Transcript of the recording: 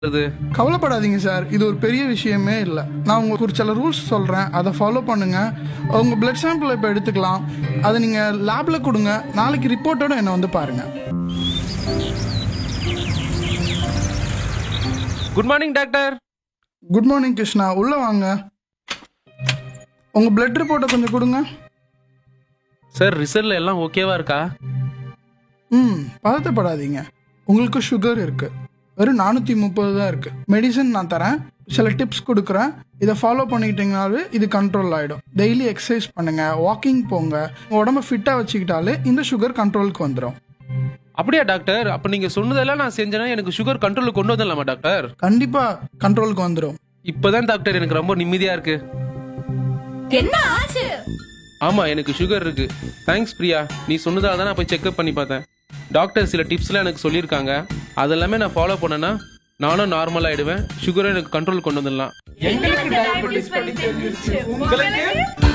இது கவலைப்படாதீங்க சார் இது ஒரு பெரிய விஷயமே இல்லை நான் உங்களுக்கு ஒரு சில ரூல்ஸ் சொல்கிறேன் அதை ஃபாலோ பண்ணுங்க உங்கள் பிளட் சாம்பிள் இப்போ எடுத்துக்கலாம் அதை நீங்கள் லேபில் கொடுங்க நாளைக்கு ரிப்போர்ட்டோட என்னை வந்து பாருங்கள் good morning doctor good morning Krishna உள்ளே வாங்க உங்கள் பிளட் ரிப்போர்ட்டை கொஞ்சம் கொடுங்க சார் ரிசல்ட்ல எல்லாம் ஓகேவா இருக்கா ம் பதட்டப்படாதீங்க உங்களுக்கு சுகர் இருக்கு வெறும் நானூற்றி முப்பது தான் இருக்கு மெடிசன் நான் தரேன் சில டிப்ஸ் கொடுக்குறேன் இதை ஃபாலோ பண்ணிக்கிட்டீங்கனாலே இது கண்ட்ரோல் ஆகிடும் டெய்லி எக்ஸசைஸ் பண்ணுங்க வாக்கிங் போங்க உங்க உடம்ப ஃபிட்டாக வச்சுக்கிட்டாலே இந்த சுகர் கண்ட்ரோலுக்கு வந்துடும் அப்படியா டாக்டர் அப்ப நீங்க சொன்னதெல்லாம் நான் செஞ்சேன்னா எனக்கு சுகர் கண்ட்ரோலுக்கு கொண்டு வந்துடலாமா டாக்டர் கண்டிப்பாக கண்ட்ரோலுக்கு வந்துடும் இப்பதான் டாக்டர் எனக்கு ரொம்ப நிம்மதியா இருக்கு என்ன ஆச்சு ஆமா எனக்கு சுகர் இருக்கு தேங்க்ஸ் பிரியா நீ சொன்னதால தான் நான் போய் செக்அப் பண்ணி பார்த்தேன் டாக்டர் சில டிப்ஸ்லாம் எனக்கு சொல்லியிருக்காங்க அதெல்லாமே நான் ஃபாலோ பண்ணேன்னா நானும் நார்மல் ஆயிடுவேன் சுகரை எனக்கு கண்ட்ரோல் கொண்டு வந்துடலாம் உங்களுக்கு